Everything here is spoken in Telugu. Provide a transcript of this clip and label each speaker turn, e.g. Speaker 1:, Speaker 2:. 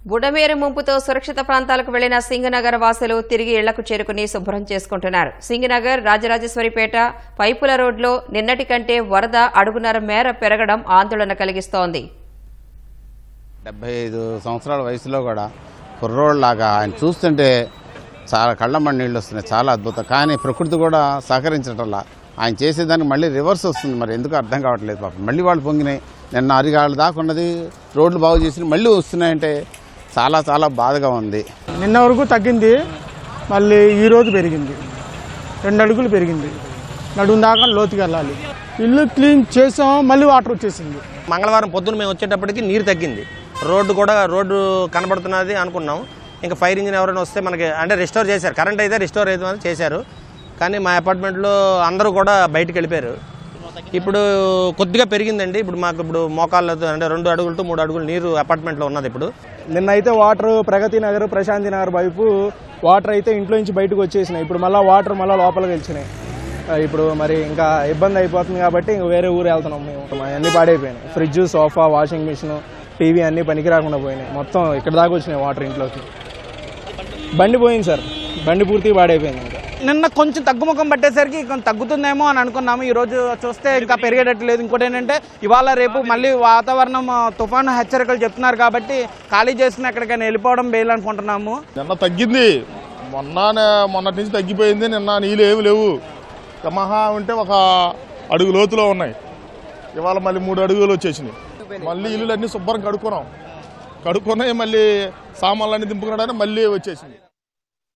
Speaker 1: బుడమేరు ముంపుతో సురక్షిత ప్రాంతాలకు వెళ్లిన సింగనగర్ వాసులు తిరిగి ఇళ్లకు చేరుకుని శుభ్రం చేసుకుంటున్నారు సింగనగర్ రాజరాజేశ్వరిపేట పైపుల రోడ్లో నిన్నటి కంటే వరద అడుగున్నర మేర పెరగడం ఆందోళన కలిగిస్తోంది
Speaker 2: డెబ్బై ఐదు సంవత్సరాల వయసులో కూడా కుర్రోళ్ళలాగా ఆయన చూస్తుంటే చాలా కళ్ళమ్మడి నీళ్ళు వస్తున్నాయి చాలా అద్భుతం కానీ ప్రకృతి కూడా సహకరించటంలా ఆయన చేసేదానికి మళ్ళీ రివర్స్ వస్తుంది మరి ఎందుకు అర్థం కావట్లేదు పాపం మళ్ళీ వాళ్ళు పొంగినాయి నిన్న అరిగాళ్ళ దాకా ఉన్నది రోడ్లు బాగు చేసి మళ్ళీ వస్తున్నాయంటే చాలా చాలా బాధగా ఉంది
Speaker 3: నిన్న వరకు తగ్గింది మళ్ళీ ఈ రోజు పెరిగింది రెండు అడుగులు పెరిగింది నడుము దాకా లోతుకి వెళ్ళాలి ఇల్లు క్లీన్ చేసాం మళ్ళీ వాటర్ వచ్చేసింది
Speaker 4: మంగళవారం పొద్దున్న మేము వచ్చేటప్పటికి నీరు తగ్గింది రోడ్డు కూడా రోడ్డు కనబడుతున్నది అనుకున్నాం ఇంకా ఫైర్ ఇంజిన్ ఎవరైనా వస్తే మనకి అంటే రిస్టోర్ చేశారు కరెంట్ అయితే రిస్టోర్ అయితే మాత్రం చేశారు కానీ మా అపార్ట్మెంట్లో అందరూ కూడా బయటికి వెళ్ళిపోయారు ఇప్పుడు కొద్దిగా పెరిగిందండి ఇప్పుడు మాకు ఇప్పుడు మోకాళ్ళతో అంటే రెండు అడుగులతో మూడు అడుగులు నీరు అపార్ట్మెంట్లో ఉన్నది ఇప్పుడు
Speaker 3: నిన్న అయితే వాటర్ ప్రగతి నగర్ ప్రశాంతి నగర్ వైపు వాటర్ అయితే ఇంట్లో నుంచి బయటకు వచ్చేసినాయి ఇప్పుడు మళ్ళీ వాటర్ మళ్ళీ లోపలికి వచ్చినాయి ఆ, ఇప్పుడు మరి ఇంకా ఇబ్బంది అయిపోతుంది కాబట్టి ఇంక వేరే ఊరు వెళ్తున్నాం మేము మా అన్ని పాడైపోయినాయి fridge sofa washing machine TV అన్నీ పనికి రాకుండా పోయినాయి మొత్తం ఇక్కడ దాకా వచ్చినాయి వాటర్ ఇంట్లోకి బండి పోయింది సార్ బండి పూర్తిగా పాడైపోయింది ఇంకా
Speaker 5: నిన్న కొంచెం తగ్గుముఖం పట్టేసరికి కొంచెం తగ్గుతుందేమో అని అనుకున్నాము ఈ రోజు చూస్తే ఇంకా పెరిగేటట్టు లేదు ఇంకోటి ఏంటంటే ఇవాళ రేపు మళ్ళీ వాతావరణం ఆ, తుఫాను హెచ్చరికలు చెప్తున్నారు కాబట్టి ఖాళీ చేసుకుని ఎక్కడికైనా వెళ్ళిపోవడం బేలు అనుకుంటున్నాము
Speaker 6: నిన్న తగ్గింది మొన్న మొన్నటి నుంచి తగ్గిపోయింది నిన్న నీళ్ళు ఏమి లేవు ఇక మహా ఉంటే ఒక అడుగు లోతులో ఉన్నాయి ఇవాళ మళ్ళీ మూడు అడుగులు వచ్చేసినాయి మళ్ళీ ఇల్లులన్నీ శుభ్రం కడుక్కున్నాం కడుక్కున్నాయి మళ్ళీ సామాన్లన్నీ దింపుకున్నాడని మళ్ళీ వచ్చేసింది